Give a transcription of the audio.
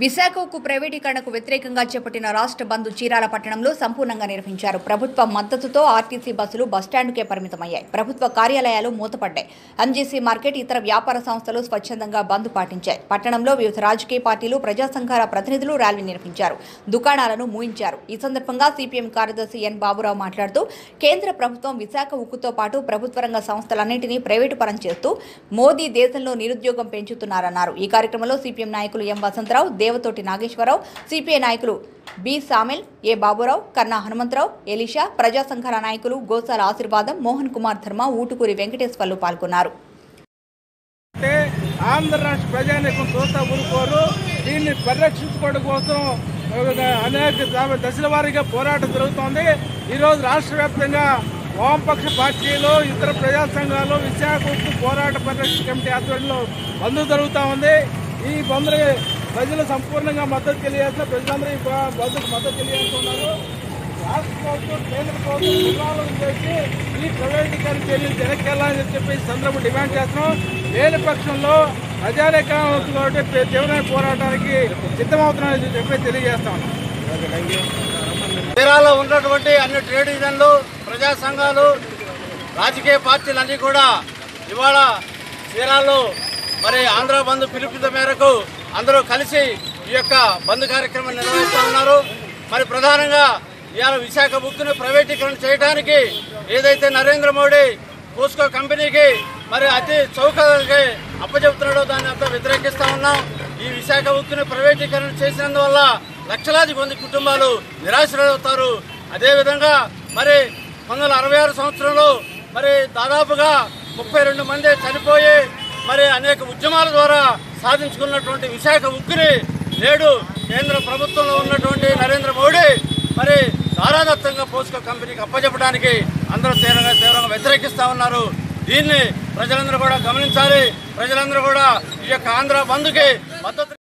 విశాఖ ఉక్కు ప్రైవేటీకరణకు వ్యతిరేకంగా చేపట్టిన రాష్ట్ర బంద్ చీరాల పట్టణంలో సంపూర్ణంగా నిర్వహించారు ప్రభుత్వ మద్దతుతో ఆర్టీసీ బస్సులు బస్టాండ్కే పరిమితమయ్యాయి ప్రభుత్వ కార్యాలయాలు మూతపడ్డాయి ఎంజీసీ మార్కెట్ ఇతర వ్యాపార సంస్థలు స్వచ్ఛందంగా బంద్ పాటించాయి పట్టణంలో వివిధ రాజకీయ పార్టీలు ప్రజా సంఘాల ప్రతినిధులు ర్యాలీ నిర్వహించారు దుకాణాలను మూయించారు ఈ సందర్భంగా సిపిఎం కార్యదర్శి ఎన్ బాబురావు మాట్లాడుతూ కేంద్ర ప్రభుత్వం విశాఖ ఉక్కుతో పాటు ప్రభుత్వ రంగ సంస్థలన్నింటినీ ప్రైవేటు పరం చేస్తూ మోదీ దేశంలో నిరుద్యోగం పెంచుతున్నారన్నారు ఈ కార్యక్రమంలో సిపిఎం నాయకులు ఎం వసంతరావు దేవతోటి నాగేశ్వరరావు సిపిఐ నాయకులు B Samil A Baburao Kanna Hanumantharao Elisha ప్రజా సంఘాల నాయకులు గోసాల ఆశీర్వాదం మోహన్ కుమార్ ధర్మ ఊటుకూరి వెంకటేశ్వర్లు పాల్గొన్నారు అంటే ఆంధ్ర రాష్ట్ర ప్రజానీకం చూస్తా ఊరుకోరు దీన్ని పరిరక్షించుకోవడం కోసం ఒక అనేక ద- దశల వారీగా పోరాటం జరుగుతోంది ఈరోజు రాష్ట్ర వ్యాప్తంగా వామపక్ష పార్టీలు ఇతర ప్రజా సంఘాలు విశాఖ ఉక్కు పోరాట పరిరక్షణ కమిటీ ఆధ్వర్యంలో బంద్ జరుగుతూ ఉంది ఈ బంద్ ప్రజలు సంపూర్ణంగా మద్దతు తెలియాల్సిన ప్రజలందరూ ఈ బ- బంద్కు మద్దతు తెలియాల్స్తున్నారు రాష్ట్ర ప్రభుత్వం కేంద్ర ప్రభుత్వం నిర్ణయాలు చేసి ఈ ప్రైవేటీకరణ చర్యలు వెనక్కెళ్లాలని చెప్పి ఈ సందర్భం డిమాండ్ చేస్తున్నాం లేని పక్షంలో ప్రజారేఖతో తీవ్రమైన పోరాటానికి సిద్ధమవుతున్నామని చెప్పి తెలియజేస్తాం తీరాల్లో ఉన్నటువంటి అన్ని ట్రేడ్ యూనియన్లు ప్రజా సంఘాలు రాజకీయ పార్టీలన్నీ కూడా ఇవాళ తీరాల్లో మరి ఆంధ్ర బంద్ పిలుపుల మేరకు అందరూ కలిసి ఈ యొక్క బంద్ కార్యక్రమం నిర్వహిస్తూ ఉన్నారు మరి ప్రధానంగా ఇవాళ విశాఖ బుక్ను ప్రైవేటీకరణ చేయడానికి ఏదైతే నరేంద్ర మోడీ పోస్కో కంపెనీకి మరి అతి చౌకకి అప్పచెబుతున్నాడో దాన్ని అంతా వ్యతిరేకిస్తా ఉన్నాం ఈ విశాఖ ఉక్కుని ప్రైవేటీకరణ చేసినందువల్ల లక్షలాది మంది కుటుంబాలు నిరాశ్రవుతారు అదేవిధంగా మరి పంతొమ్మిది వందల అరవై ఆరు సంవత్సరంలో మరి దాదాపుగా ముప్పై రెండు మంది చనిపోయి మరి అనేక ఉద్యమాల ద్వారా సాధించుకున్నటువంటి విశాఖ ఉక్కుని నేడు కేంద్ర ప్రభుత్వంలో ఉన్నటువంటి నరేంద్ర మోడీ మరి ధారాదత్తంగా పోస్కో కంపెనీకి అప్పచెప్పడానికి అందరూ తీవ్రంగా తీవ్రంగా వ్యతిరేకిస్తా ఉన్నారు దీన్ని ప్రజలందరూ కూడా గమనించాలి ప్రజలందరూ కూడా ఈ యొక్క ఆంధ్ర బంధుకి మద్దతు